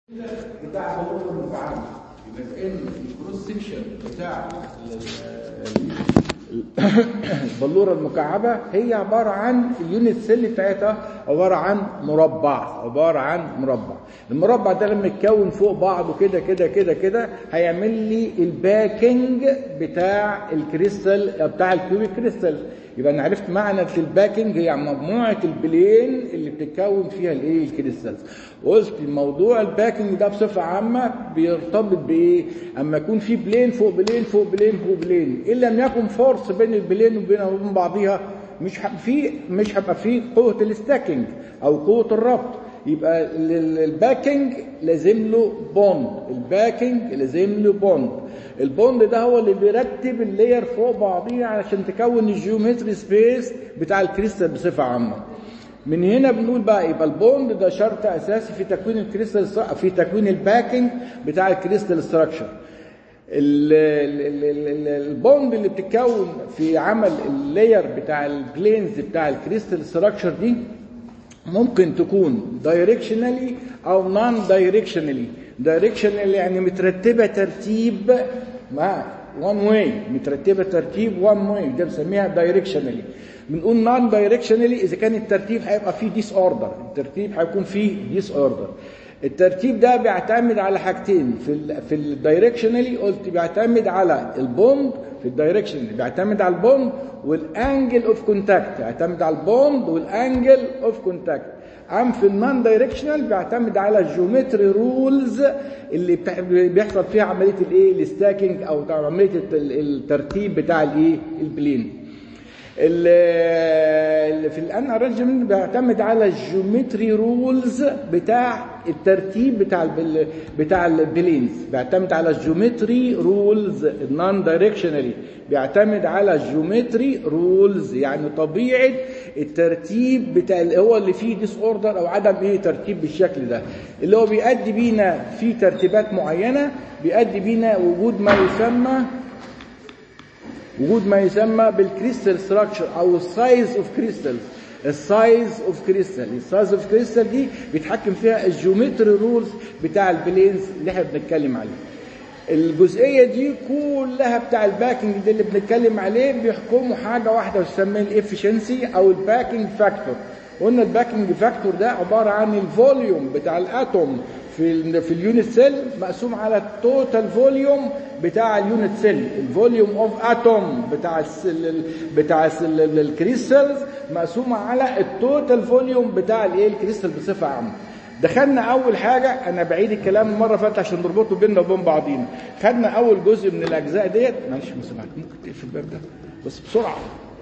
بتاع البلوره المكعبه يبقى كان الكروس سكشن بتاع البلوره المكعبه هي عباره عن اليونت سيل بتاعتها عباره عن مربع عباره عن مربع المربع ده لما يتكون فوق بعضه كده كده كده كده هيعمل لي الباكينج بتاع الكريستال بتاع الكيوبيك كريستال يبقى انا عرفت معنى الباكينج هي مجموعه البلين اللي بتتكون فيها الايه الكريستالز قلت موضوع الباكينج ده بصفه عامه بيرتبط بايه اما يكون في بلين فوق بلين فوق بلين فوق بلين ان لم يكن فورس بين البلين وبينها وبين بعضيها مش في مش هيبقى في قوه الاستاكينج او قوه الربط يبقى الباكينج لازم له بوند الباكينج لازم له بوند البوند ده هو اللي بيرتب اللاير فوق بعضيها علشان تكون الجيومتري سبيس بتاع الكريستال بصفه عامه من هنا بنقول بقى يبقى البوند ده شرط اساسي في تكوين الكريستال في تكوين الباكينج بتاع الكريستال ستراكشر البوند اللي بتتكون في عمل اللاير بتاع البلينز بتاع الكريستال ستراكشر دي ممكن تكون دايركشنالي او نون دايركشنالي دايركشنالي يعني مترتبه ترتيب مع وان واي مترتبه ترتيب وان واي ده بنسميها دايركشنالي بنقول نون دايركشنالي اذا كان الترتيب هيبقى فيه ديس اوردر الترتيب هيكون فيه ديس اوردر الترتيب ده بيعتمد على حاجتين في ال في الدايركشنالي قلت بيعتمد على البوند في الدايركشن بيعتمد على البوند والانجل اوف كونتاكت بيعتمد على البوند والانجل اوف كونتاكت ام في النون دايركشنال بيعتمد على الجيومتري رولز اللي بيحصل فيها عمليه الايه الستاكينج او عمليه الترتيب بتاع الايه البلين في الان ارانجمنت بيعتمد على الجيومتري رولز بتاع الترتيب بتاع البل بتاع البلينز بيعتمد على الجيومتري رولز النون دايركشنالي بيعتمد على الجيومتري رولز يعني طبيعه الترتيب بتاع اللي هو اللي فيه ديس اوردر او عدم ايه ترتيب بالشكل ده اللي هو بيؤدي بينا في ترتيبات معينه بيؤدي بينا وجود ما يسمى وجود ما يسمى بالكريستال ستراكشر او السايز اوف كريستال السايز اوف كريستال السايز اوف كريستال دي بيتحكم فيها الجيومتري رولز بتاع البلينز اللي احنا بنتكلم عليه الجزئيه دي كلها بتاع الباكينج ده اللي بنتكلم عليه بيحكموا حاجه واحده بتسمى الافشنسي او الباكينج فاكتور قلنا الباكينج فاكتور ده عباره عن الفوليوم بتاع الاتوم في ال في اليونت سيل مقسوم على التوتال فوليوم بتاع اليونت سيل الفوليوم اوف اتوم بتاع السل بتاع الكريستالز مقسومه على التوتال فوليوم بتاع الايه الكريستال بصفه عامه دخلنا اول حاجه انا بعيد الكلام المره فاتت عشان نربطه بيننا وبين بعضينا خدنا اول جزء من الاجزاء ديت معلش مسامحك ممكن تقفل الباب ده بس بسرعه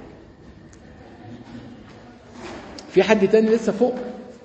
في حد تاني لسه فوق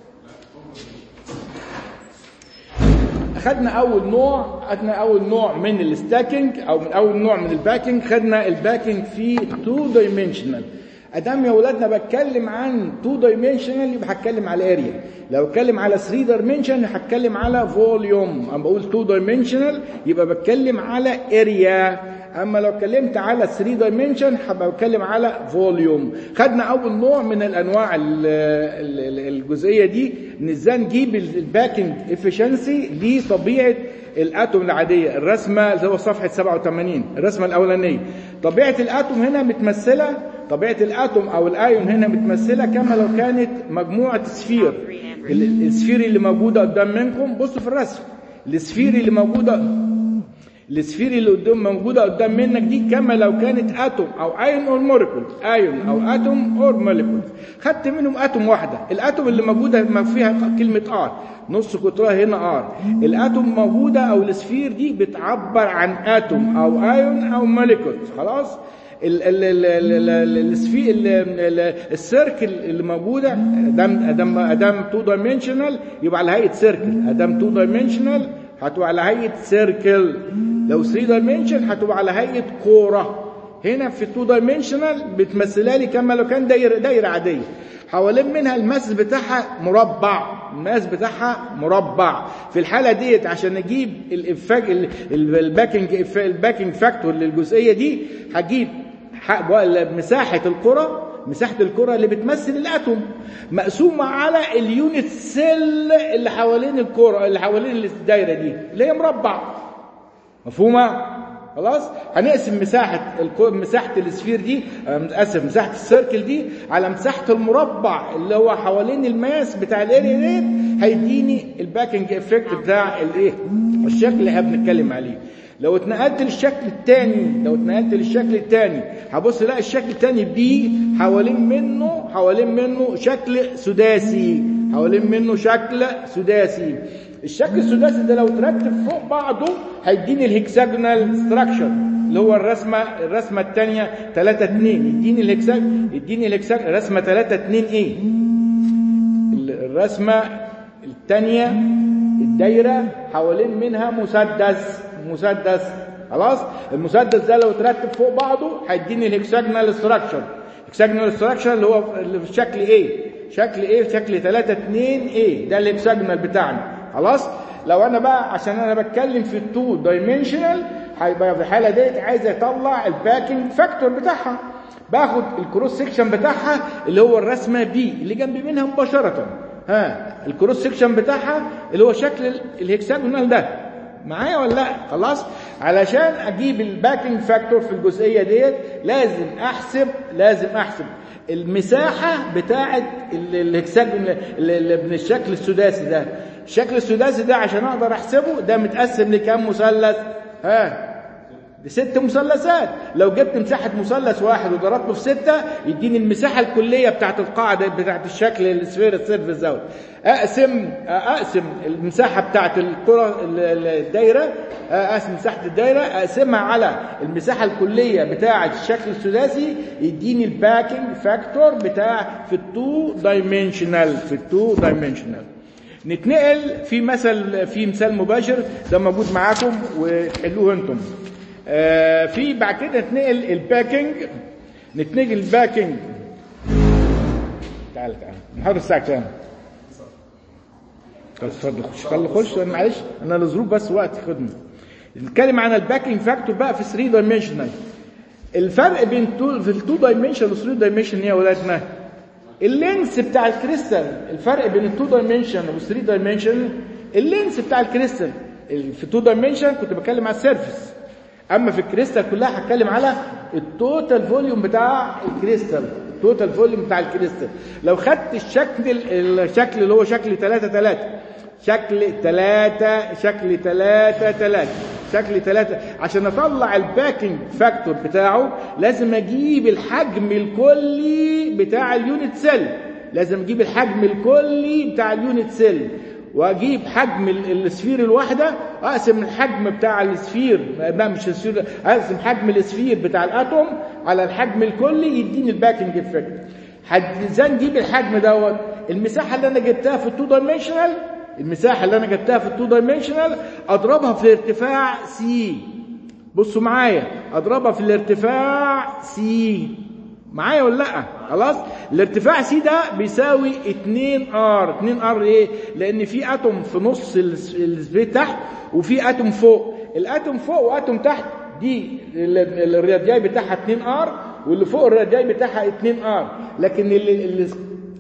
خدنا اول نوع خدنا اول نوع من الستاكينج او من اول نوع من الباكينج خدنا الباكينج في تو دايمنشنال ادام يا اولادنا بتكلم عن تو دايمنشنال يبقى هتكلم على اريا لو اتكلم على 3 دايمنشن هتكلم على فوليوم اما بقول تو دايمنشنال يبقى بتكلم على اريا اما لو اتكلمت على 3 دايمنشن هبقى بتكلم على فوليوم خدنا اول نوع من الانواع الجزئيه دي ان ازاي نجيب الباكينج افشنسي لطبيعه الاتوم العاديه الرسمه اللي هو صفحه 87 الرسمه الاولانيه طبيعه الاتوم هنا متمثله طبيعه الاتوم او الايون هنا متمثله كما لو كانت مجموعه سفير السفير اللي موجوده قدام منكم بصوا في الرسم السفير اللي موجوده السفير اللي قدام موجوده قدام منك دي كما لو كانت اتوم او ايون اور موليكول ايون او اتوم اور موليكول خدت منهم اتوم واحده الاتوم اللي موجوده ما فيها كلمه ار نص قطرها هنا ار الاتوم موجوده او السفير دي بتعبر عن اتوم او ايون او موليكول خلاص السيركل اللي موجوده ادام ادام ادام تو دايمنشنال يبقى على هيئه سيركل ادام تو دايمنشنال هتبقى على هيئه سيركل لو 3 دايمنشن هتبقى على هيئه كوره هنا في 2 دايمنشنال بتمثلها لي كما لو كان دايره دايره عاديه حوالين منها الماس بتاعها مربع الماس بتاعها مربع في الحاله ديت عشان اجيب الافاج الباكينج الباكينج فاكتور للجزئيه دي هجيب مساحه الكره مساحه الكره اللي بتمثل الاتوم مقسومه على اليونت سيل اللي حوالين الكره اللي حوالين الدايره دي اللي هي مربع مفهومه خلاص هنقسم مساحه الكو... مساحه السفير دي اسف مساحه السيركل دي على مساحه المربع اللي هو حوالين الماس بتاع الاريا ديت هيديني الباكنج افكت بتاع الايه الشكل اللي احنا بنتكلم عليه لو اتنقلت للشكل الثاني لو اتنقلت للشكل الثاني هبص الاقي الشكل الثاني بي حوالين منه حوالين منه شكل سداسي حوالين منه شكل سداسي الشكل السداسي ده لو ترتب فوق بعضه هيديني الهكساجونال ستراكشر اللي هو الرسمه الرسمه الثانيه 3 2 يديني الهكساج يديني الهكساج رسمه 3 2 ايه الرسمه الثانيه الدايره حوالين منها مسدس مسدس خلاص المسدس ده لو ترتب فوق بعضه هيديني الهكساجونال ستراكشر الهكساجونال ستراكشر اللي هو اللي في شكل ايه شكل ايه شكل 3 2 ايه ده الهكساجونال بتاعنا خلاص لو انا بقى عشان انا بتكلم في التو دايمنشنال هيبقى في الحاله ديت عايز اطلع الباكينج فاكتور بتاعها باخد الكروس سيكشن بتاعها اللي هو الرسمه بي اللي جنب منها مباشره ها الكروس سيكشن بتاعها اللي هو شكل الهكساجونال ده معايا ولا لا خلاص علشان اجيب الباكينج فاكتور في الجزئيه ديت لازم احسب لازم احسب المساحه بتاعه الهكساجون من الشكل السداسي ده الشكل السداسي ده عشان اقدر احسبه ده متقسم لكام مثلث ها بست مثلثات لو جبت مساحة مثلث واحد وضربته في ستة يديني المساحة الكلية بتاعت القاعدة بتاعت الشكل السفير السيرفس دوت أقسم أقسم المساحة بتاعت الكرة الدايرة أقسم مساحة الدايرة أقسمها على المساحة الكلية بتاعت الشكل الثلاثي يديني الباكينج فاكتور بتاع في التو دايمنشنال في التو دايمنشنال نتنقل في مثل في مثال مباشر ده موجود معاكم وحلوه انتم آه في بعد كده نتنقل الباكينج نتنقل الباكينج تعال تعال نحط الساعة كام؟ اتفضل خش خلي خش معلش انا لظروف بس وقت خدمه نتكلم عن الباكينج فاكتور بقى في 3 دايمنشنال الفرق بين تو في ال 2 دايمنشن وال 3 دايمنشن ايه يا ولادنا؟ اللينس بتاع الكريستال الفرق بين ال 2 دايمنشن وال 3 دايمنشن اللينس بتاع الكريستال في 2 دايمنشن كنت بتكلم على السيرفيس اما في الكريستال كلها هتكلم على التوتال فوليوم بتاع الكريستال التوتال فوليوم بتاع الكريستال لو خدت الشكل الشكل اللي هو شكل 3 3 شكل 3 شكل 3 3 شكل 3 عشان اطلع الباكينج فاكتور بتاعه لازم اجيب الحجم الكلي بتاع اليونت سيل لازم اجيب الحجم الكلي بتاع اليونت سيل واجيب حجم السفير الواحده اقسم الحجم بتاع السفير لا مش السفير اقسم حجم السفير بتاع الاتوم على الحجم الكلي يديني الباكنج افكت ازاي نجيب الحجم دوت المساحه اللي انا جبتها في التو دايمنشنال المساحه اللي انا جبتها في التو دايمنشنال اضربها في الارتفاع سي بصوا معايا اضربها في الارتفاع سي معايا ولا لا خلاص الارتفاع سي ده بيساوي 2 ار 2 ار ايه لان في اتوم في نص السبيت تحت وفي اتوم فوق الاتوم فوق واتوم تحت دي الرادياي بتاعها 2 ار واللي فوق الرادياي بتاعها 2 ار لكن اللي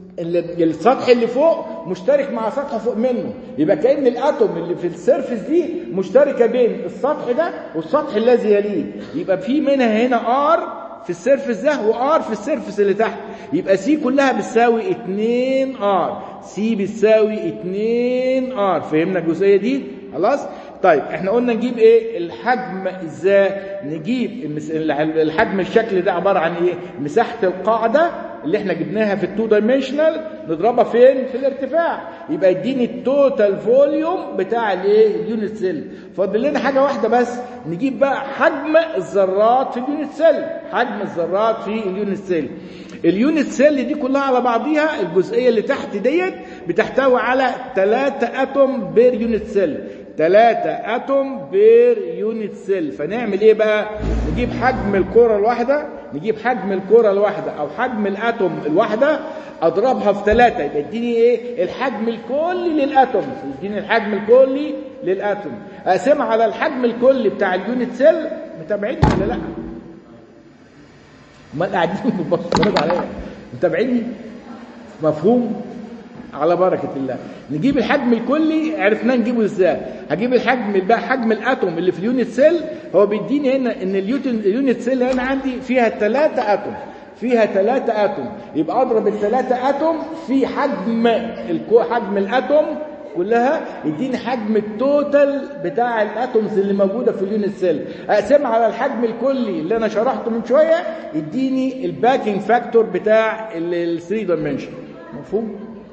السطح اللي فوق مشترك مع سطح فوق منه يبقى كأن الاتوم اللي في السيرفس دي مشتركه بين السطح ده والسطح الذي يليه يبقى في منها هنا ار في السيرفس ده وار في السيرفس اللي تحت يبقى سي كلها بتساوي 2 ار سي بتساوي 2 ار فهمنا الجزئيه دي خلاص طيب احنا قلنا نجيب ايه الحجم ازاي نجيب الحجم الشكل ده عباره عن ايه مساحه القاعده اللي احنا جبناها في التو دايمنشنال نضربها فين في الارتفاع يبقى يديني التوتال فوليوم بتاع الايه اليونت سيل فاضل لنا حاجه واحده بس نجيب بقى حجم الذرات في اليونت سيل حجم الذرات في اليونت سيل اليونت سيل دي كلها على بعضيها الجزئيه اللي تحت ديت بتحتوي على 3 اتوم بير يونت سيل 3 اتوم بير يونت سيل فنعمل ايه بقى نجيب حجم الكره الواحده نجيب حجم الكره الواحده او حجم الاتوم الواحده اضربها في 3 يبقى يديني ايه الحجم الكلي للاتوم يديني الحجم الكلي للاتوم اقسمها على الحجم الكلي بتاع اليونت سيل متابعين ولا لا امال قاعدين بتبصوا عليا متابعيني مفهوم على بركة الله نجيب الحجم الكلي عرفناه نجيبه ازاي هجيب الحجم بقى حجم الاتوم اللي في اليونت سيل هو بيديني هنا ان اليوتن- اليونت سيل هنا عندي فيها ثلاثة اتوم فيها ثلاثة اتوم يبقى اضرب الثلاثة اتوم في حجم الكو حجم الاتوم كلها يديني حجم التوتال بتاع الاتومز اللي موجوده في اليونت سيل اقسمها على الحجم الكلي اللي انا شرحته من شويه يديني الباكينج فاكتور بتاع ال 3 دايمنشن مفهوم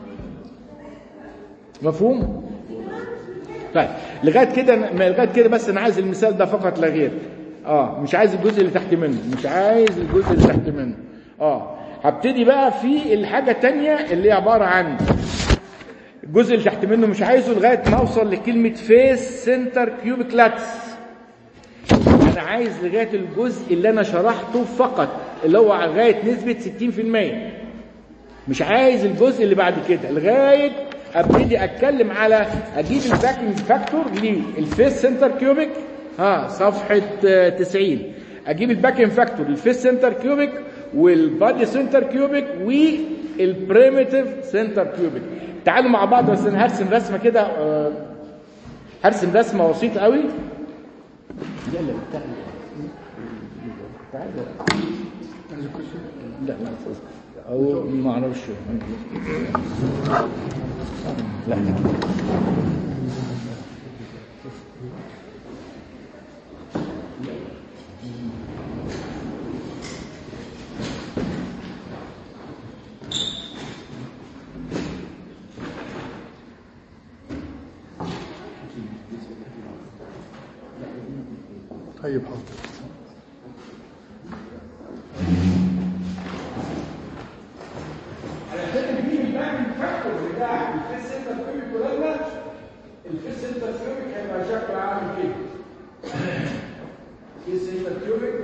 مفهوم طيب لغايه كده لغايه كده بس انا عايز المثال ده فقط لا غير اه مش عايز الجزء اللي تحت منه مش عايز الجزء اللي تحت منه اه هبتدي بقى في الحاجه الثانيه اللي هي عباره عن الجزء اللي تحت منه مش عايزه لغايه ما اوصل لكلمه فيس سنتر كيوبيك لاتس انا عايز لغايه الجزء اللي انا شرحته فقط اللي هو لغايه نسبه 60% مش عايز الجزء اللي بعد كده لغايه ابتدي اتكلم على اجيب الباكينج فاكتور للفيس سنتر كيوبيك ها صفحه آه، 90 اجيب الباكينج فاكتور للفيس سنتر كيوبيك والبادي سنتر كيوبيك والبريميتيف سنتر كيوبيك تعالوا مع بعض بس انا هرسم رسمه كده آه، هرسم رسمه بسيطه قوي يلا تعالى تعالى لا لا او ما اعرفش لا لا طيب حاضر علشان نجيب الباكينج فاكتور بتاع الفيس سنتر كيوبيك ولما الفيس سنتر كيوبيك هيبقى شكله عامل كده فيس سنتر كيوبيك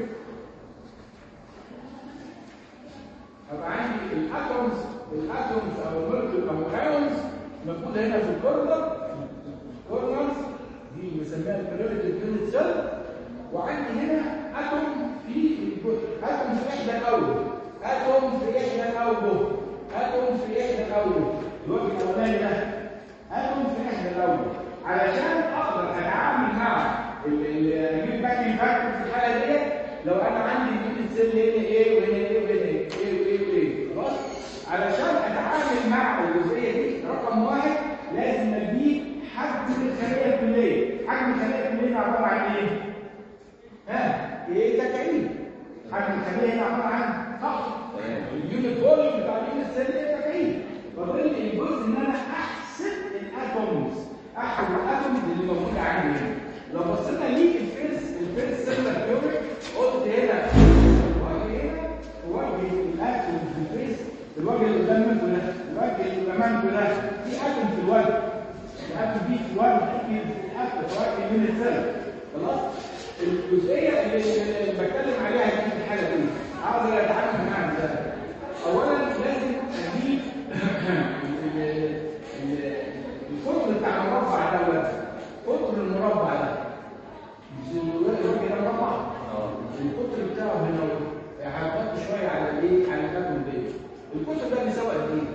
هيبقى عندي الاتومز الاتومز او المولكيول او الايونز موجوده هنا في الكورنر الكورنرز دي بنسميها البريمتيف يونت سيل وعندي هنا اتوم في الجزء اتوم في احدى الاول اتوم في احدى الاوجه اتوم في احدى الاوجه الوجه الاولاني ده اتوم في احدى الاوجه علشان اقدر اتعامل مع اجيب باكينج فاكتور في الحاله ديت لو انا عندي اليونت سيل هنا ايه وهنا ايه وهنا ايه ايه وايه وايه خلاص علشان اتعامل مع الجزئيه دي رقم واحد لازم اجيب حجم الخليه الكليه حجم الخليه الكليه عباره عن ايه؟ ها ايه تكعيب حجم الخليه هنا عباره عن صح اليونت فوليوم بتاع اليونت سيل ايه تكعيب فاضل لي الجزء ان انا احسب الاتومز احسب الاتومز اللي موجوده عندي هنا لو بصينا ليه الفيس الفيس سيلر كيوبيك قلت هنا الوجه هنا وجه الاتومز في الفيس الوجه اللي قدام منكم ده الوجه اللي قدام ده في اتوم في الوجه الاتوم دي في الوجه في الاتوم في وجه اليونت سيل خلاص الجزئيه اللي, اللي بتكلم عليها دي في الحاله دي عاوز اتعامل معاها ازاي اولا لازم اجيب ال- ال- القطر بتاع المربع دوت قطر المربع ده مش الوجه ده مربع القطر بتاعه هنا هحط شويه على الايه على الاتوم دي القطر ده بيساوي قد ايه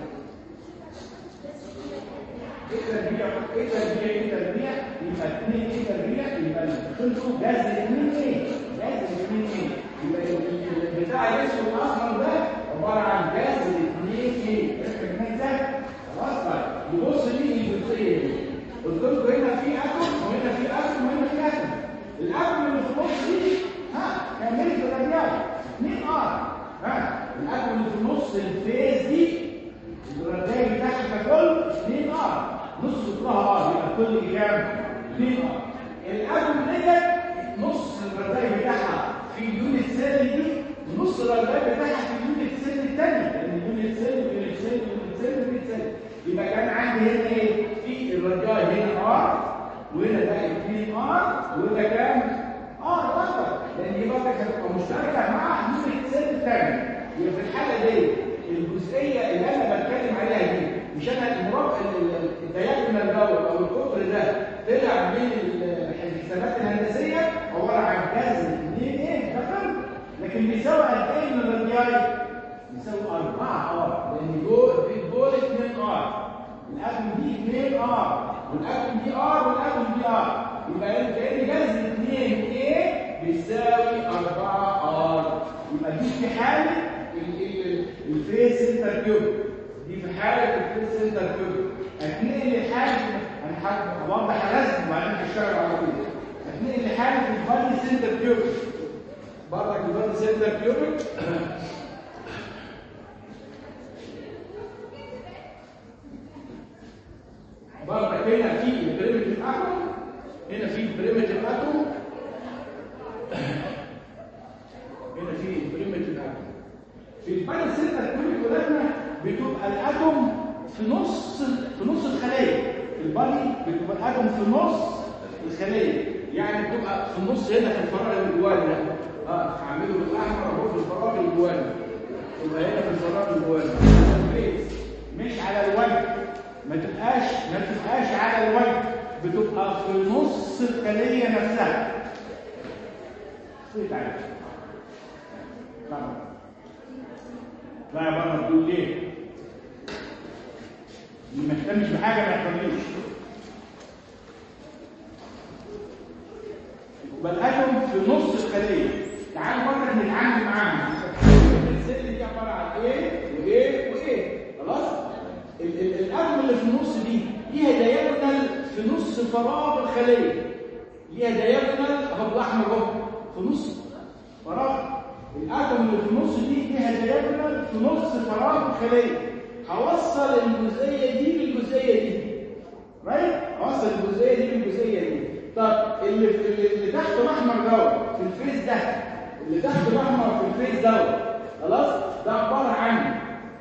ايه تربيع ايه تربيع ايه تربيع يبقى 2 ايه تربيع يبقى خلقه جذر 2 ايه جذر 2 ايه يبقى ال- ال- بتاع الاسود الاحمر ده عباره عن جذر 2 ايه عرفت هناك ده خلاص طيب يبص ليه الجزئيه دي قلت لكم هنا في اتوم وهنا في اتوم وهنا في اتوم الاتوم اللي في النص دي ها كملت الربيع 2 ار ها الاتوم اللي في النص الفيز دي الرجاي بتاعها ككل 2 ار نص قطرها ار يبقى كل كام 2 ار الاتوم ديت نص الرجاي بتاعها في اليونت سيل دي ونص الرجاي بتاعها في اليونت سيل الثاني لان اليونت سيل واليونت سيل واليونت سيل واليونت سيل يبقى كان عندي هنا ايه في الرجاي هنا ار وهنا ده 2 ار وده كام ار فقط لان دي برضه هتبقى مشتركه مع اليونت سيل الثاني يبقى في الحاله دي الجزئيه اللي انا بتكلم عليها دي مش انا المربع الدياجونال دوت او القطر ده طلع من الحسابات الهندسيه عباره عن جذر 2 ايه ده فرق لكن بيساوي قد ايه من الرادياي يساوي 4 ار لان دول دول 2 ار الاتوم دي 2 ار والاتوم دي ار والاتوم دي ار يبقى انت كان جذر 2 ايه بيساوي 4 ار يبقى دي في حاله الفيس سنتر كيوب دي في حاله الفيس سنتر كيوب هتنقل الحاله انا هوضح الرسم وبعدين تشتغل على كده هتنقل الحاله في البادي سنتر كيوب برضك البادي سنتر كيوب برضك هنا في البريمتيف اتوم هنا في البريمتيف اتوم هنا في البريمتيف اتوم في البانل سنتر كل كلنا بتبقى الاتوم في نص في نص الخليه في البادي بتبقى الاتوم في نص الخليه يعني بتبقى في النص هنا في الفراغ اللي جوانا ده اه هعمله بالاحمر اهو في الفراغ اللي جوانا تبقى هنا في الفراغ اللي جوانا مش على الوجه ما تبقاش ما تبقاش على الوجه بتبقى في نص الخليه نفسها صيت عليك لا يا بابا بتقول ليه اللي ما يهتمش بحاجه ما يهتمش يبقى الاتوم في نص الخليه تعال بقى نتعامل معاها السيل دي عباره عن ايه وايه وايه خلاص الاتوم اللي في النص دي ليها دايرنال في نص فراغ الخليه ليها دايرنال اهو بالاحمر اهو في نص فراغ الاتوم اللي في النص دي ليها دايرنال في نص فراغ الخليه هوصل الجزئيه دي بالجزئيه دي رايت هوصل الجزئيه دي بالجزئيه دي طب اللي اللي, اللي تحت الاحمر دوت في الفيس ده اللي تحت الاحمر في الفيس دوت خلاص ده عباره عن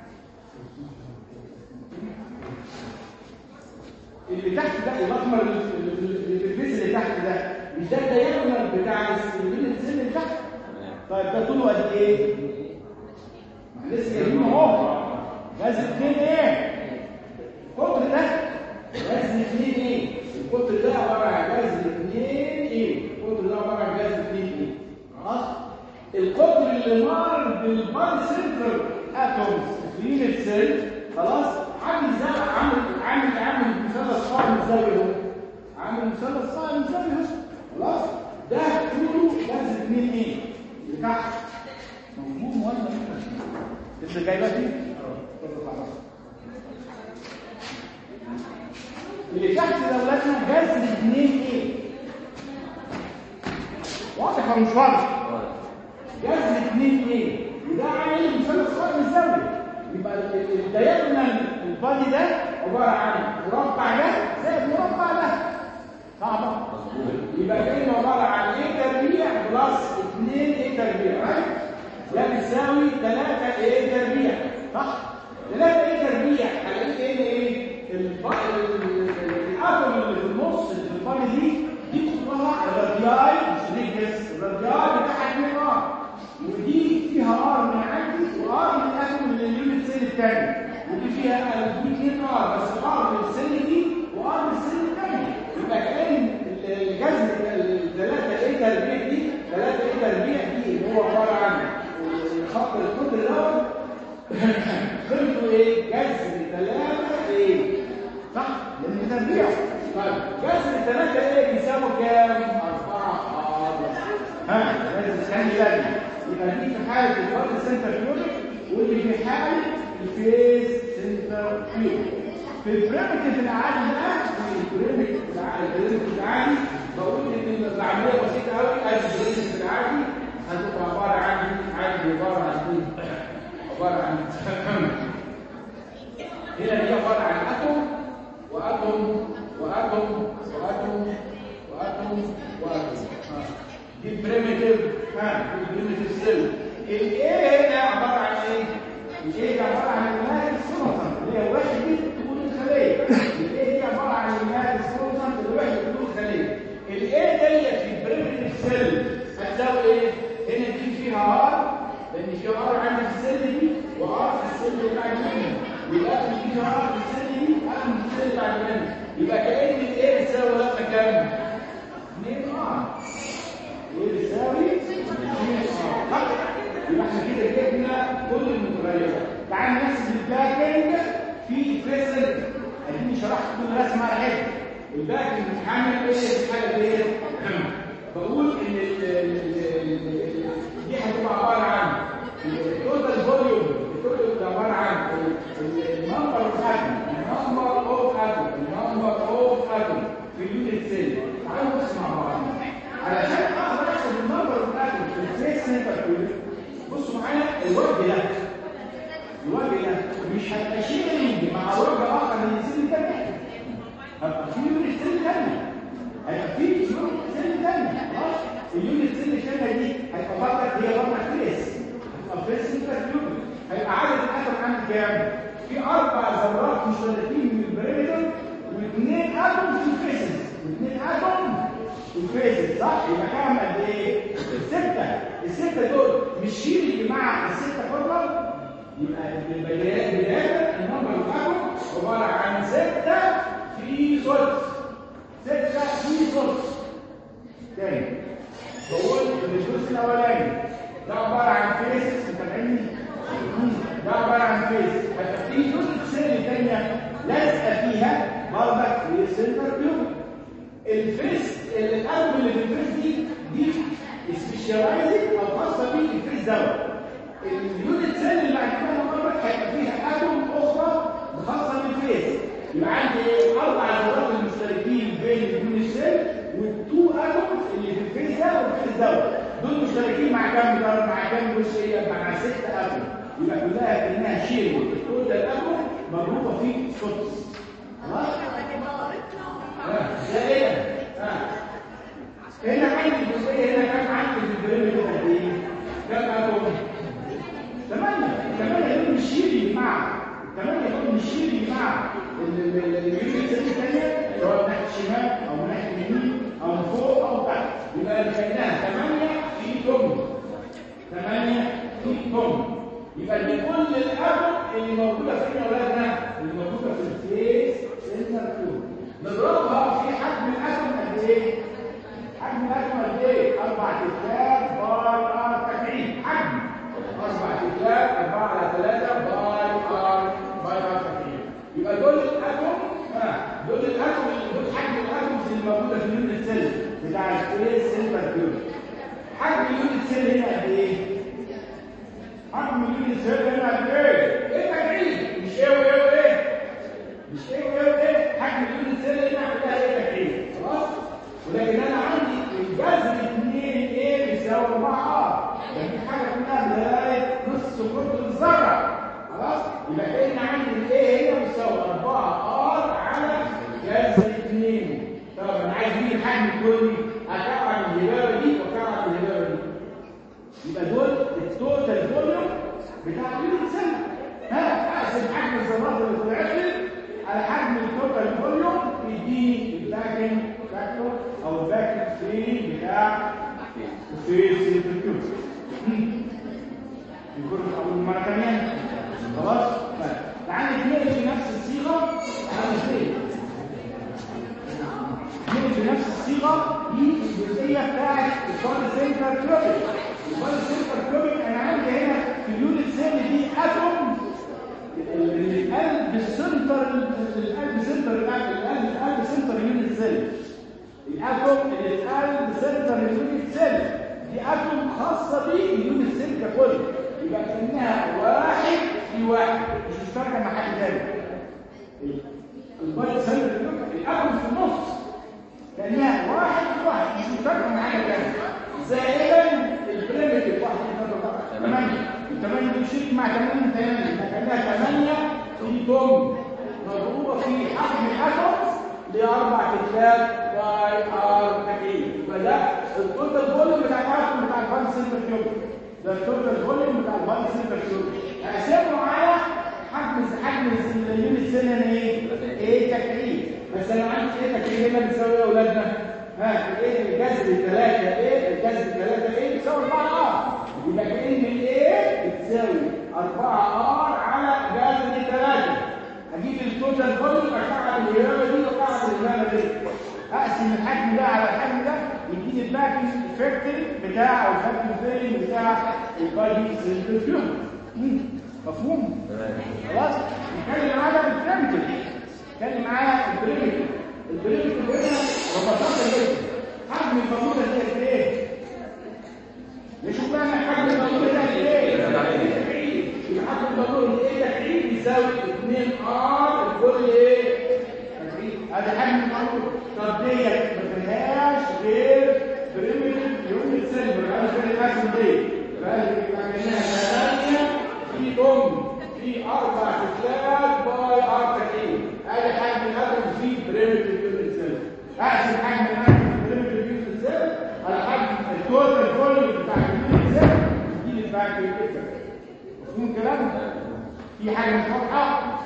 اللي تحت ده الاحمر اللي في الفيس اللي تحت ده مش ده الدايرنال بتاع السلين اللي تحت طيب ده طوله قد ايه لسه جايبينه اهو غاز اثنين ايه القطر ده غاز اثنين ايه القطر ده عباره عن غاز اثنين ايه القطر ده عباره عن غاز اثنين ايه خلاص القطر اللي مر بالبار سنتر اتومز في السيل خلاص عامل زي عامل عامل عامل مثلث قائم زاويه اهو عامل مثلث قائم زاويه اهو خلاص ده طوله غاز اثنين ايه اللي تحت موجود ولا انت جايبها دي اللي تحت دولتنا جذر اثنين ايه واضح ولا مش واضح جذر اثنين ايه وده عامل مثلث قائم الزاويه يبقى الدايرنال البادي ده عباره عن مربع ده زائد مربع ده صعبه يبقى كده عباره عن ايه تربيع بلس 2 ايه تربيع رايت ده بيساوي 3 ايه تربيع صح 3 ايه تربيع هلاقي ايه ايه الاتوم اللي في النص اللي في البادي دي دي كلها الرادياي مش ريجس الرادياي بتاعها 2 ار ودي فيها ار من عندي وار من الاتوم اللي اليونت سيل الثاني ودي فيها دي 2 ار بس ار من السيل دي وار من السيل الثاني يبقى كان الجذر الثلاثه ايه تربيع دي ثلاثه ايه تربيع دي اللي هو عباره عن خط القطر دوت قيمته ايه؟ جذر ثلاثه ايه؟ صح؟ لان تربيع طيب جذر ثلاثه ايه بيساوي كام؟ اربعه ار ها لازم تخلي بالك يبقى دي في حاله الفرد سنتر كيوبيك واللي في حاله الفيس سنتر كيوبيك في البريمتيف العادي ده في البريمتيف البريمتيف العادي بقول ان العمليه بسيطه قوي ادي البريمتيف العادي هتبقى عباره عن عادي عباره عن ايه؟ عباره عن هنا دي عباره عن اتوم واتوم واتوم واتوم واتوم واتوم دي بريمتيف ها دي بريمتيف سيل الايه هنا عباره عن ايه؟ الايه عباره عن الماء السلطه اللي هي واحد دي تكون الخليه الايه دي عباره عن الماء السلطه اللي واحد تكون الخليه الايه ديت في البريمتيف سيل هتساوي ايه؟ هنا دي فيها ار لان في ار عندي في السيل دي وار في السيل اللي بعد منه يبقى في فيها ار في السيل دي ار في السيل اللي بعد منه يبقى كان الايه بتساوي لما كام؟ 2 ار ايه بتساوي 2 ار يبقى احنا كده جبنا كل المتغيرات تعال نحسب الباكنج في بريزنت اديني شرحت كل رسمه على حته الباكنج بتعمل ايه الحاجه دي بقول ان ال- ال- ال- دي هتبقى عباره عن التوتال فوليوم التوتال ده عباره عن النمبر اوف اتوم النمبر اوف اتوم النمبر اوف اتوم في اليونت سيل تعالوا بص مع بعض علشان اقدر احسب النمبر اوف اتوم في الفيس سنتر بصوا معايا الوجه ده الوجه ده مش هيبقى شيرنج مع وجه اخر من السن الثانيه هيبقى في يونت سيل ثانيه هيبقى في يونت سيل ثانيه خلاص اليونت سيل الثانيه دي هيبقى برضك هي برضك فيس هتبقى فيس سنتر هيبقى عدد الاتوم عندي كام؟ في اربع ذرات مشتركين من البريمتر واثنين اتوم في الفيسز واثنين اتوم في الفيسز صح؟ يبقى كام قد ايه؟ سته السته دول مش شيل مع السته فضلا يبقى البيانات بدايه النمبر الاتوم عباره عن سته في سدس سته في سدس تاني بقول ان الجزء الاولاني ده عباره عن فيسز متابعيني ده عباره عن فيس هتبقى في جزء سيل ثانيه لازقه فيها برضك في سنتر تيوب الفيس الاتوم اللي في الفيس دي دي سبيشاليزد او خاصه بالفيس دوت اليونت سيل اللي عندنا برضك هيبقى فيها اتوم اخرى خاصه بالفيس يبقى عندي ايه اربع ذرات المشتركين بين اليونت سيل والتو اتومز اللي في الفيس ده والفيس دوت دول مشتركين مع كام ذره مع كام جزئيه مع ست اتوم يبقى كلها كانها شيء الكود ده الاتوم مربوطه في سدس خلاص ده ايه ها هنا عندي الجزئيه هنا كام عندي في البريمتر قد ايه كام اتوم ثمانية ثمانية دول مش شيلي مع ثمانية دول مش شيلي مع اليونت الثانية سواء من ناحية الشمال أو من ناحية اليمين أو من فوق أو تحت يبقى كأنها ثمانية في تم ثمانية في تم يبقى دي كل الأتوم اللي موجودة فين يا أولادنا؟ اللي موجودة في الفيس سنتر كود نضربها في حجم الأتوم قد إيه؟ حجم الأتوم قد إيه؟ أربع تكتاب باي آر تكعيب حجم أربع تكتاب أربعة على ثلاثة باي آر باي آر تكعيب يبقى دول الأتوم ها دول الأتوم دول حجم الأتومز اللي موجودة في اليونت سيل بتاع الفيس سنتر كود حجم اليونت سيل هنا قد إيه؟ حجم اليونت سيل هنا قد ايه؟ ايه تكعيب؟ مش ايه وايه وايه؟ مش ايه وايه وايه؟ حجم اليونت سيل هنا عندها ايه تكعيب؟ خلاص؟ ولكن انا عندي الجذر 2 ايه بيساوي 4 ار ده في حاجه كلها لغايه نص قطر الذره خلاص؟ يبقى كان عندي الايه هنا بيساوي 4 ار على جذر 2 طب انا عايز مين الحجم الكلي؟ اكعب الهباره دي واكعب الهباره دي يبقى دول التوتال فوليوم بتاع اليونت سيل ها اقسم حجم الذرات اللي طلعت لي على حجم التوتال فوليوم يديني الباكن فاكتور او الباكن فري بتاع الفيس سنتريفيوج يكون اول مره كمان خلاص طيب تعالى نتنقل في نفس الصيغه تعالى نتنقل نتنقل في نفس الصيغه دي الجزئيه بتاعت البادي سنتر كلوبيك البادي سنتر كلوبيك انا عندي هنا في اليونت سيل دي اتوم القلب السنتر القلب سنتر القلب القلب القلب سنتر يونت سيل الاتوم اللي القلب سنتر اليونت سيل دي اتوم خاصه باليونت سيل ككل يبقى كانها واحد في واحد مش مشتركه مع حد تاني البادي سنتر الاتوم في النص كانها واحد في واحد مش مشتركه مع حاجه تانيه زائدا البريمتيف واحد اثنين ثلاثه ثمانيه الثمانيه دي شيك مع ثمانيه ثمانيه يبقى كانها ثمانيه في توم مضروبه في حجم الاتوم لاربع كتلات باي ار تكعيب يبقى ده التوتال فوليوم بتاع الاتوم بتاع الفان سنتر كيوب ده التوتال فوليوم بتاع الفان سنتر كيوب اقسمه معايا حجم حجم اليونت سيل هنا ايه؟ ايه تكعيب بس انا عندي ايه تكعيب هنا بيساوي ايه يا اولادنا؟ ها ايه الجذر 3 ايه الجذر 3 ايه بيساوي 4 ار يبقى كان الايه بتساوي 4 ار على جذر 3 اجيب التوتال فوليوم اكعب الهرامه دي واكعب الهرامه دي اقسم الحجم ده على الحجم ده يديني الباكج فاكتوري بتاع او الفاكتوري بتاع البادي سيلفيوم مفهوم؟ خلاص نتكلم معايا بالبريمتيف نتكلم معايا البريمتيف البريمتيف هنا ببساطه جدا حجم البابوره دي قد ايه؟ نشوف بقى حجم البابوره ده قد ايه؟ يبقى حجم البابوره دي ايه تكعيب يساوي 2 ار الكل ايه؟ هذا حجم البابوره طب ديت ما فيهاش غير بريمتيف يونت سيلفر انا مش فاهم الحجم دي بقى كانها ثمانيه في ضم في اربع شكلات باي ار تكعيب ادي حجم الاتوم في بريمتيف يونت سيلفر اقسم حجم الاتوم في بريمتيف يونت سيلفر على حجم التوتال فوليوم بتاع اليونت سيلفر دي الباك الافكت مفهوم الكلام في حاجه مش واضحه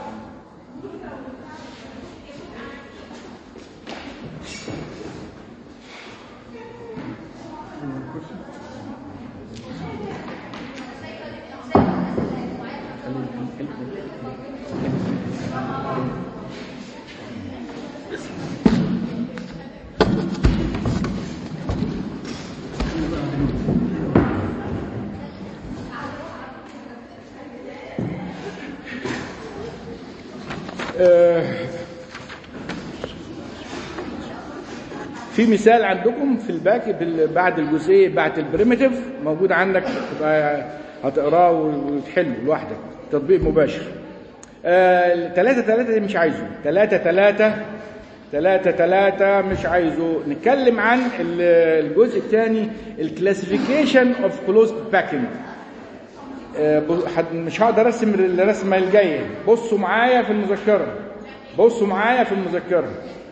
في مثال عندكم في الباك بعد الجزئيه بعد البريمتيف موجود عندك تبقى هتقراه وتحله لوحدك تطبيق مباشر آه، ثلاثة ثلاثة دي مش عايزه ثلاثة ثلاثة ثلاثة ثلاثة مش عايزه نتكلم عن الجزء الثاني الكلاسيفيكيشن اوف كلوزد باكينج مش هقدر ارسم الرسمه الجايه بصوا معايا في المذكره بصوا معايا في المذكره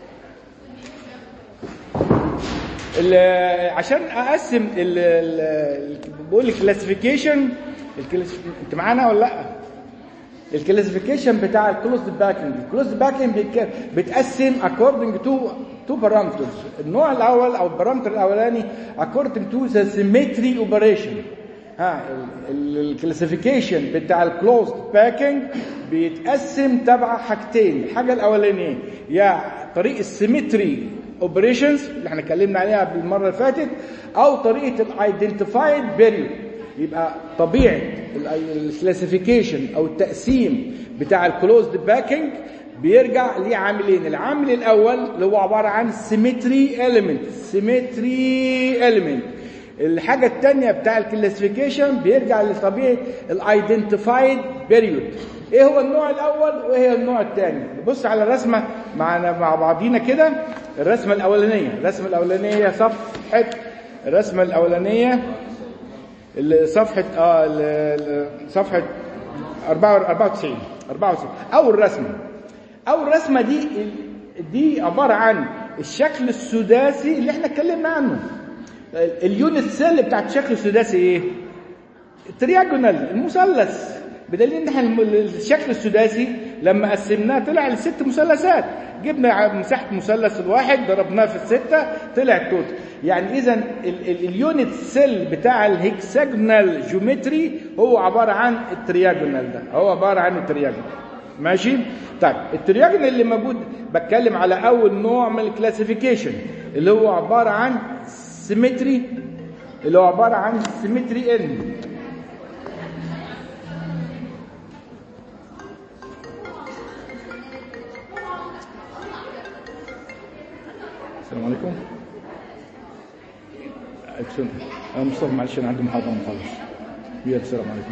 عشان اقسم بقول الكلاسيفيكيشن انت معانا ولا لا الكلاسيفيكيشن بتاع الكلوزد باكينج الكلوزد باكينج بتقسم according to تو بارامترز النوع الاول او البارامتر الاولاني according to the symmetry operation ها الكلاسيفيكيشن بتاع الكلوزد باكينج بيتقسم تبع حاجتين الحاجه الاولانيه يا طريق السيمتري اوبريشنز اللي احنا اتكلمنا عليها بالمره اللي فاتت او طريقه الايدنتيفايد بيريود يبقى طبيعه الكلاسيفيكيشن او التقسيم بتاع الكلوزد باكينج بيرجع لعاملين العامل الاول اللي هو عباره عن سيمتري اليمنت سيمتري اليمنت الحاجة الثانية بتاع الكلاسيفيكيشن بيرجع لطبيعة الايدنتيفايد بيريود ايه هو النوع الاول وايه هو النوع الثاني نبص على الرسمة معنا مع بعضينا كده الرسمة الاولانية الرسمة الاولانية صفحة الرسمة الاولانية صفحة اه صفحة 94 94 اول رسمة اول رسمة دي دي عبارة عن الشكل السداسي اللي احنا اتكلمنا عنه اليونت سيل بتاعت الشكل السداسي ايه الترياجونال المثلث بدليل ان احنا الشكل السداسي لما قسمناه طلع لست مثلثات جبنا مساحه مثلث الواحد ضربناه في السته طلع التوتال يعني اذا اليونت سيل بتاع الهكساجونال جيومتري هو عباره عن الترياجونال ده هو عباره عن الترياجونال ماشي طيب الترياجونال اللي موجود بتكلم على اول نوع من الكلاسيفيكيشن اللي هو عباره عن سيمتري اللي هو عبارة عن سيمتري ان السلام عليكم اكسون انا مصطفى معلش انا عندي محاضره مخلص ويا السلام عليكم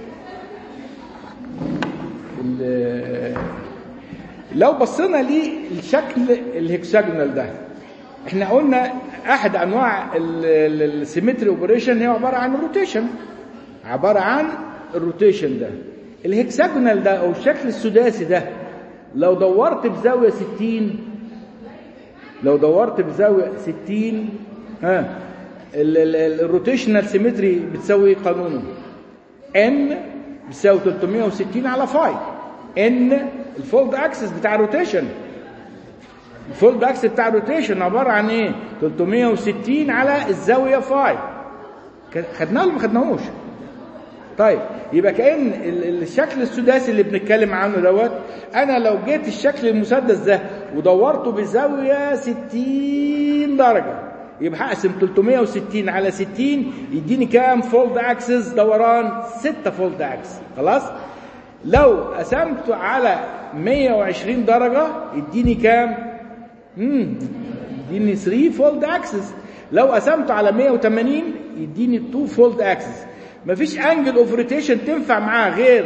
لو بصينا للشكل الهكساجونال ده احنا قلنا احد انواع السيمتري اوبريشن هي عباره عن الروتيشن عباره عن الروتيشن ده الهكساجونال ده او الشكل السداسي ده لو دورت بزاويه 60 لو دورت بزاويه 60 ها الروتيشنال سيمتري بتساوي قانونه ان بتساوي 360 على فاي ان الفولد اكسس بتاع الروتيشن الفولد اكس بتاع الروتيشن عباره عن ايه 360 على الزاويه فاي خدناه ولا ما خدناهوش طيب يبقى كان الشكل السداسي اللي بنتكلم عنه دوت انا لو جيت الشكل المسدس ده ودورته بزاويه 60 درجه يبقى هقسم 360 على 60 يديني كام فولد اكسس دوران 6 فولد اكسس خلاص لو قسمته على 120 درجه يديني كام امم يديني 3 فولد اكسس لو قسمته على 180 يديني 2 فولد اكسس مفيش انجل اوف روتيشن تنفع معاه غير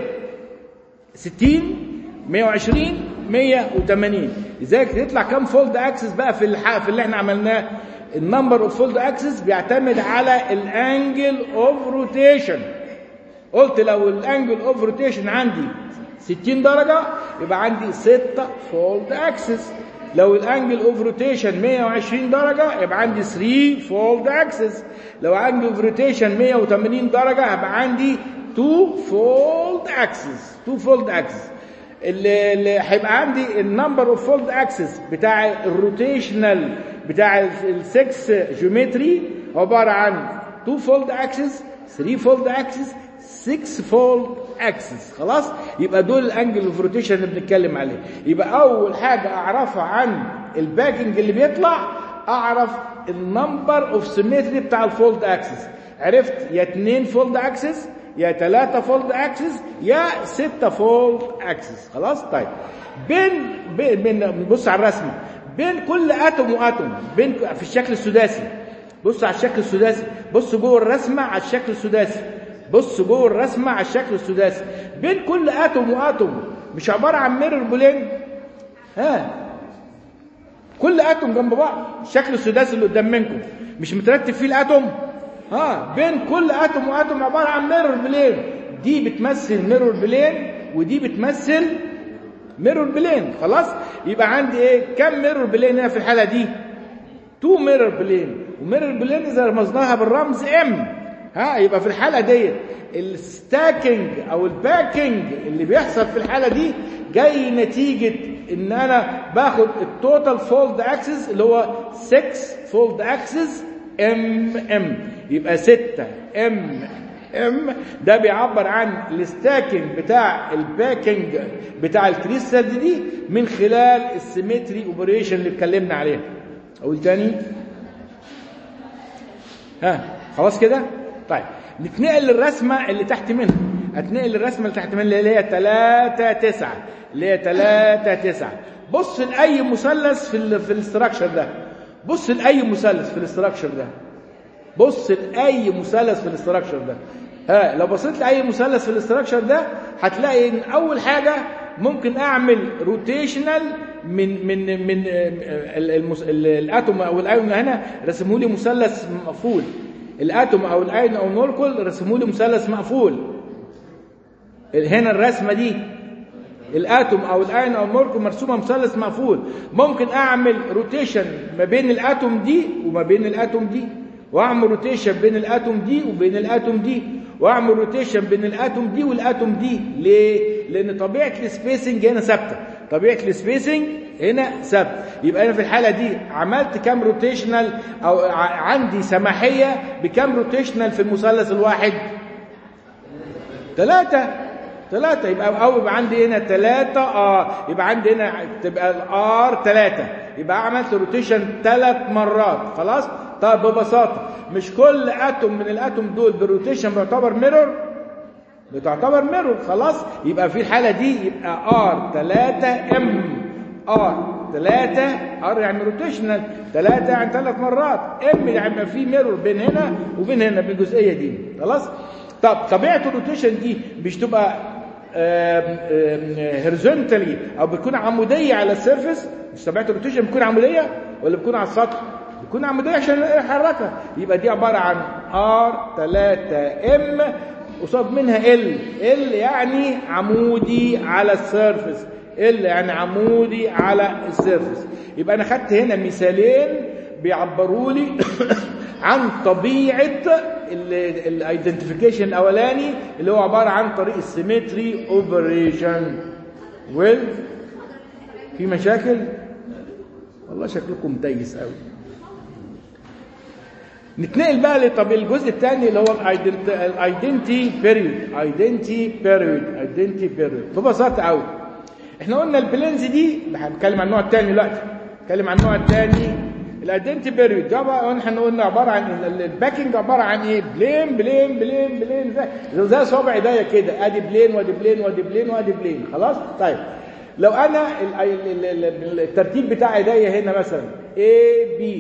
60 120 180 لذلك يطلع كام فولد اكسس بقى في الح... في اللي احنا عملناه النمبر اوف فولد اكسس بيعتمد على الانجل اوف روتيشن قلت لو الانجل اوف روتيشن عندي 60 درجه يبقى عندي 6 فولد اكسس لو الانجل اوف روتيشن 120 درجه يبقى عندي 3 فولد اكسس لو انجل اوف روتيشن 180 درجه يبقى عندي 2 فولد اكسس 2 فولد اكسس اللي اللي هيبقى عندي النمبر اوف فولد اكسس بتاع الروتيشنال بتاع السكس جيومتري عباره عن 2 فولد اكسس 3 فولد اكسس 6 فولد اكسس خلاص يبقى دول الانجل اوف روتيشن اللي بنتكلم عليه يبقى اول حاجه اعرفها عن الباكنج اللي بيطلع اعرف النمبر اوف سيمتري بتاع الفولد اكسس عرفت يا 2 فولد اكسس يا 3 فولد اكسس يا 6 فولد اكسس خلاص طيب بين بين بين بص على الرسمه بين كل اتوم واتوم بين في الشكل السداسي بص على الشكل السداسي بص جوه الرسمه على الشكل السداسي بص جوه الرسمه على الشكل السداسي بين كل اتوم واتوم مش عباره عن ميرور بولين ها كل اتوم جنب بعض الشكل السداسي اللي قدام منكم مش مترتب فيه الاتوم ها بين كل اتوم واتوم عباره عن ميرور بلين دي بتمثل ميرور بلين ودي بتمثل ميرور بلين خلاص يبقى عندي ايه كم ميرور بلين هنا في الحاله دي تو ميرور بلين وميرور بلين اذا رمزناها بالرمز ام ها يبقى في الحاله ديت الستاكينج او الباكينج اللي بيحصل في الحاله دي جاي نتيجه ان انا باخد التوتال فولد اكسس اللي هو 6 فولد اكسس ام ام يبقى 6 ام ام ده بيعبر عن الستاكينج بتاع الباكينج بتاع الكريستال دي من خلال السيمتري اوبريشن اللي اتكلمنا عليها اقول تاني ها خلاص كده طيب نتنقل للرسمه اللي تحت منها هتنقل للرسمه اللي تحت منها اللي هي 3 9 اللي هي 3 9 بص لاي مثلث في ال في الاستراكشر ده بص لاي مثلث في الاستراكشر ده بص لاي مثلث في الاستراكشر ده ها لو بصيت لاي مثلث في الاستراكشر ده هتلاقي ان اول حاجه ممكن اعمل روتيشنال من من من المس... الاتوم او الايون هنا رسموا لي مثلث مقفول الاتوم او الايون او المولكول رسموا لي مثلث مقفول هنا الرسمه دي الاتوم او الايون او المولكول مرسومه مثلث مقفول ممكن اعمل روتيشن ما بين الاتوم دي وما بين الاتوم دي واعمل روتيشن بين الاتوم دي وبين الاتوم دي واعمل روتيشن بين الاتوم دي والاتوم دي ليه لان طبيعه السبيسنج هنا ثابته طبيعه السبيسنج هنا ثابت يبقى انا في الحاله دي عملت كام روتيشنال او عندي سماحيه بكام روتيشنال في المثلث الواحد ثلاثة ثلاثة يبقى أو يبقى عندي هنا ثلاثة اه يبقى عندي هنا تبقى الار ثلاثة يبقى عملت روتيشن ثلاث مرات خلاص طب ببساطة مش كل اتوم من الاتوم دول بالروتيشن بيعتبر ميرور بتعتبر ميرور خلاص يبقى في الحالة دي يبقى ار 3 ام ار 3 ار يعني روتيشنال 3 يعني ثلاث مرات ام يعني في ميرور بين هنا وبين هنا بالجزئية دي خلاص طب طبيعة الروتيشن دي مش تبقى هوريزونتالي او بتكون عمودية على السيرفيس مش طبيعة الروتيشن بتكون عمودية ولا بتكون على السطح بتكون عمودية عشان يحركها يبقى دي عبارة عن ار 3 ام قصاد منها ال ال يعني عمودي على السيرفس ال يعني عمودي على السيرفس يبقى انا خدت هنا مثالين بيعبروا لي عن طبيعه الايدنتيفيكيشن الاولاني اللي هو عباره عن طريق السيمتري اوبريشن ويل في مشاكل والله شكلكم متيس قوي نتنقل بقى لطب الجزء الثاني اللي هو الايدنتي بيريود ايدنتي بيريود ايدنتي بيريود ببساطه قوي احنا قلنا البلينز دي هنتكلم عن النوع الثاني دلوقتي نتكلم عن النوع الثاني الايدنتي بيريود ده بقى احنا قلنا عباره عن الباكينج عباره عن ايه بلين بلين بلين بلين زي زي صوابع ايديا كده ادي بلين وادي بلين وادي بلين وادي بلين خلاص طيب لو انا الترتيب بتاع ايديا هنا مثلا A B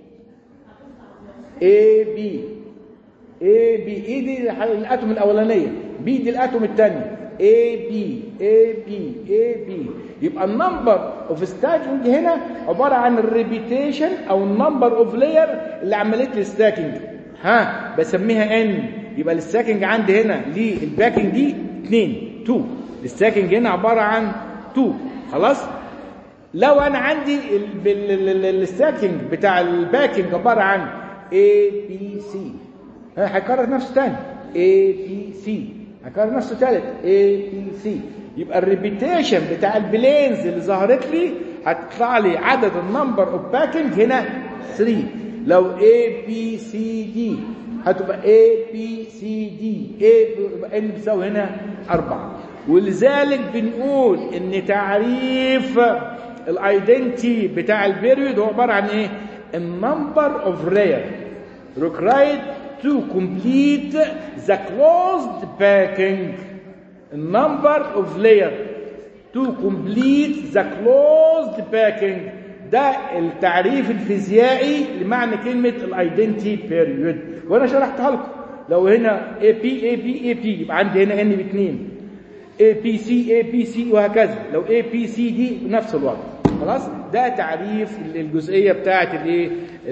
A B A B ايه دي الاتوم الاولانيه B دي الاتوم الثانيه A B A B A B يبقى النمبر اوف ستاكينج هنا عباره عن الريبيتيشن او النمبر اوف لاير اللي عملت لي ستاكينج ها بسميها ان يبقى الستاكينج عندي هنا للباكينج دي 2 2 الستاكينج هنا عباره عن 2 خلاص لو انا عندي الستاكينج بتاع الباكينج عباره عن A B C هيكرر نفسه تاني A B C هيكرر نفسه تالت A B C يبقى الريبيتيشن بتاع البلينز اللي ظهرت لي هتطلع لي عدد النمبر اوف باكينج هنا 3 لو A B C D هتبقى A B C D A يبقى N بتساوي هنا 4 ولذلك بنقول ان تعريف الايدنتي بتاع البيريود هو عباره عن ايه النمبر اوف رير required to complete the closed packing number of layer to complete the closed packing ده التعريف الفيزيائي لمعنى كلمة الايدنتي بيريود وانا شرحتها لكم لو هنا اي بي اي بي اي بي يبقى عندي هنا ان باثنين اي بي سي اي بي سي وهكذا لو اي بي سي دي بنفس الوضع خلاص ده تعريف الجزئيه بتاعه الايه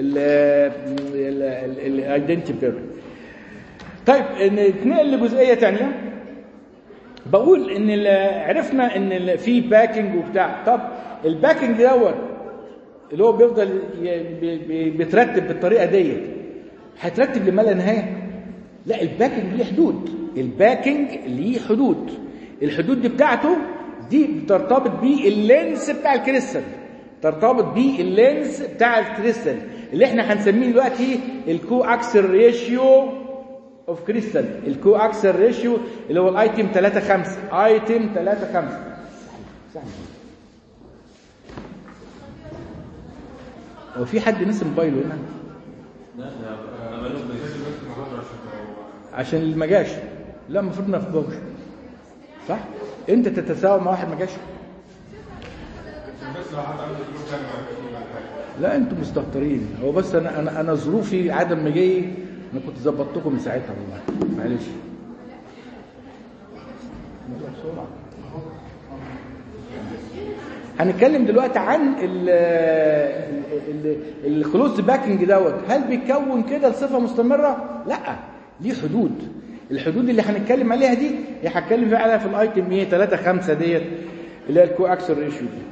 الايدنتي بيريود طيب نتنقل لجزئيه ثانيه بقول ان عرفنا ان في باكينج وبتاع طب الباكينج دوت اللي هو بيفضل بيترتب بالطريقه ديت هيترتب لما لا نهايه لا الباكينج ليه حدود الباكينج ليه حدود الحدود دي بتاعته دي بترتبط باللينس بتاع الكريستال ترتبط باللينس بتاع الكريستال اللي احنا هنسميه دلوقتي الكو اكسل ريشيو اوف كريستال الكو اكسل ريشيو اللي هو الايتم 3 5 ايتم 3 5 هو في حد نسي موبايله هنا عشان اللي ما جاش لا المفروض ما يفضلش صح انت تتساوى مع واحد ما جاش لا انتوا مستهترين هو بس انا انا انا ظروفي عدم مجيي انا كنت ظبطتكم من ساعتها والله معلش هنتكلم دلوقتي عن الكلوز باكينج دوت هل بيتكون كده لصفه مستمره لا ليه حدود الحدود اللي هنتكلم عليها دي هي هتكلم فيها عليها في الايتم ايه 3 5 ديت اللي هي الكو اكسل ريشيو دي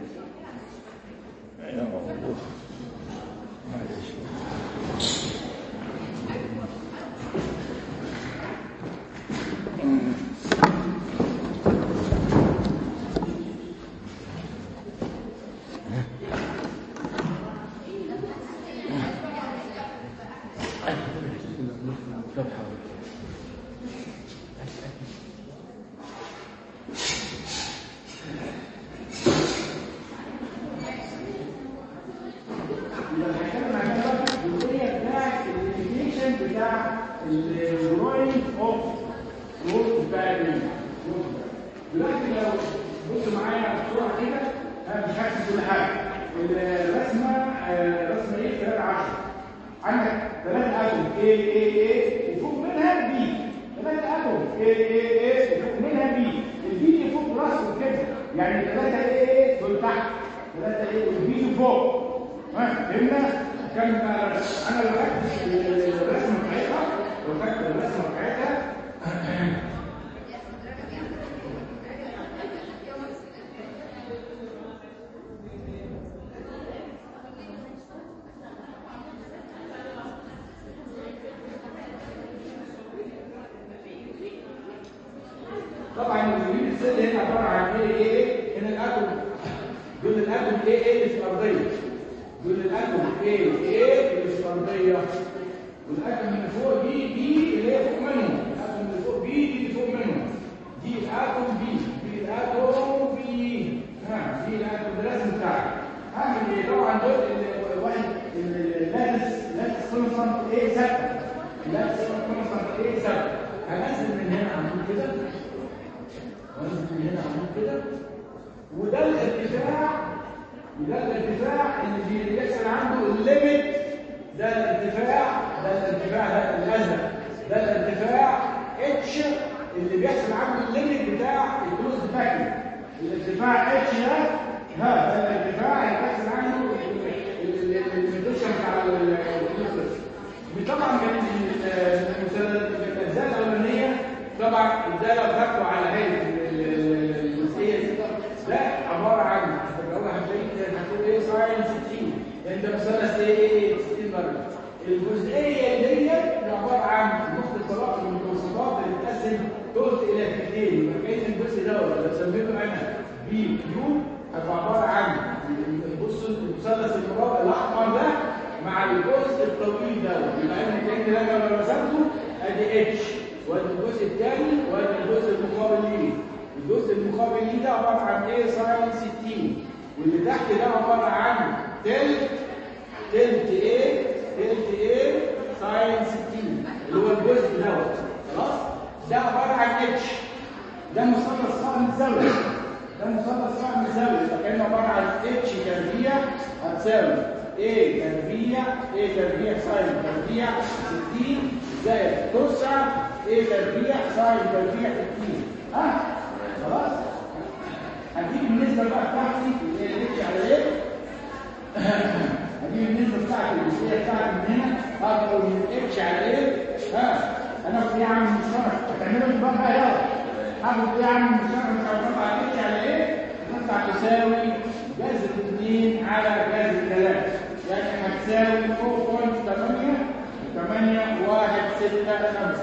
دي الرسم بتاعي هعمل ايه طبعا دول واحد اللاتس لاتس كونستانت ايه ثابته اللاتس كونستانت ايه ثابته هنزل من هنا عمود كده وانزل من هنا عمود كده وده الارتفاع وده الارتفاع اللي بيحصل عنده الليميت ده الارتفاع ده الارتفاع ده الازرق ده الارتفاع اتش اللي بيحصل عنده الليميت بتاع الكلوز باكينج الارتفاع اتش ده ها ده الارتفاع اللي بيحصل عنده الميدوشن بتاع الكلوز طبعا كان الاجزاء الاولانيه طبعا ازاي لو خدته على هيئه الجزئيه دي ده عباره عن والله هتلاقي هتقول ايه ساين 60 انت مثلث ايه 60 درجه الجزئيه ديت عباره عن نقطه تلاقي المتوسطات اللي بتقسم جزء الى حتتين كأن الجزء دوت لو سميته انا بي كيو هيبقى عباره عن بص المثلث المربع الاحمر ده مع الجزء الطويل دوت يبقى انا كأن ده لو رسمته ادي اتش وادي الجزء الثاني وادي الجزء المقابل ليه الجزء المقابل ليه ده عباره عن ايه ساين 60 واللي تحت ده عباره عن تلت تلت ايه تلت ايه ساين 60 اللي هو الجزء دوت خلاص ده عباره عن اتش ده مثلث قائم الزاويه ده مثلث قائم الزاويه يبقى كان عباره عن اتش تربيع هتساوي ايه تربيع ايه تربيع ساين تربيع 60 زائد توسع ايه تربيع ساين تربيع 60 ها خلاص هديك النسبه بقى بتاعتي اللي هي الاتش على ايه هديك النسبه بتاعتي الجزئيه بتاعتي من هنا اقدر من اتش على ايه ها انا قلت ايه يا عم مشترك هتعملوا بقى بقى يلا هاخد ايه يا عم مشترك مش هتطلع على اتش على ايه تطلع تساوي جذر 2 على جذر 3 يعني هتساوي 4.8 8 1 6 5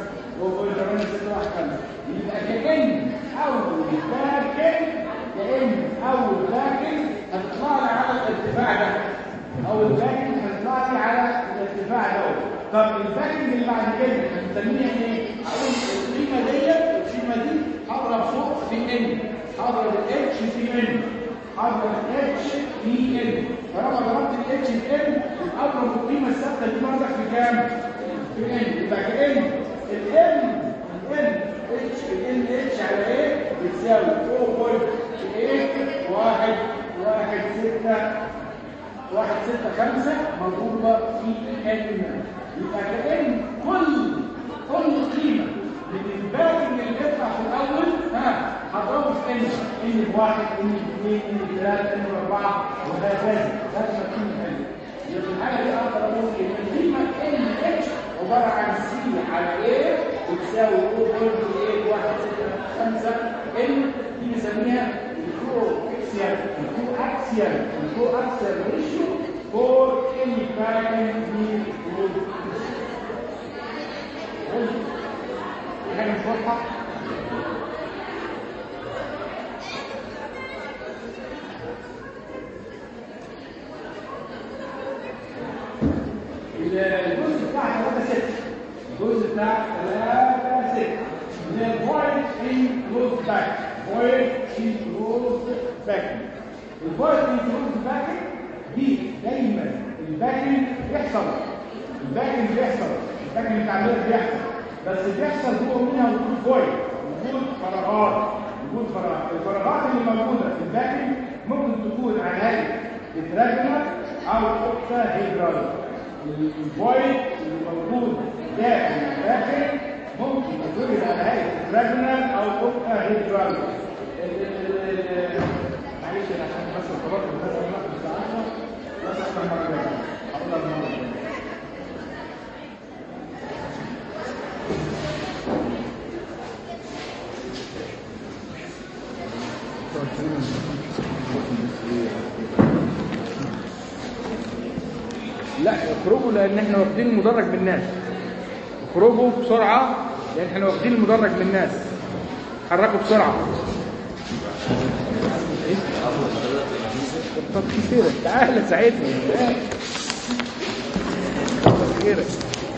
يبقى كأن أول باكن كأن أول باكن هتطلع لي على الارتفاع ده أول باكن هتطلع لي على الارتفاع ده طب الباكن اللي بعد كده هنسميها ايه؟ أقول القيمة ديت القيمة دي هضرب فوق في ان هضرب الاتش في ان هضرب الاتش في ان طالما ضربت الاتش في ان اضرب القيمة الثابتة دي بردك في كام؟ في ان يبقى كأن الان الان اتش الان اتش على ايه بتساوي 4.8 واحد واحد ستة واحد ستة خمسة مضروبة في ان يبقى كأن كل كل قيمة من الباقي اللي بيطلع في الاول ها هضربه في ان ان بواحد ان باثنين ان بثلاثة ان باربعة وهكذا لازم تكون ان يبقى الحاجة دي اقدر اقول ان القيمة ان اتش عبارة عن سي على ايه بتساوي 0.8165 ان دي بنسميها الكو اكسيال الكو اكسيال الكو اكسيال ريشيو فور اني باكن دي حاجه مش واضحه الجزء بتاع 3 6 الجزء بتاع 3 6 اللي هي الفويد ان كلوز باك فويد ان كلوز باك الفويد ان كلوز باك دي دايما الباكن بيحصل الباكن بيحصل الباكن بتاع الولد بيحصل بس بيحصل جوه منها وجود فويد وجود فراغات وجود فراغات الفراغات اللي موجوده في الباكن ممكن تكون على هيئه اتراجنال او اوكسا هيدرال الفويد اللي موجود داخل الداخل ممكن يكون على هيئه تراجنال او اوكا هيدرال معلش انا عشان بس الخبر بس الوقت بتاعنا بس احنا المره الجايه هقولها المره الجايه لا اخرجوا لان احنا واخدين المدرج من الناس اخرجوا بسرعه لان احنا واخدين المدرج من الناس حركوا بسرعه طب خيرك تعالى ساعدني كتر خيرك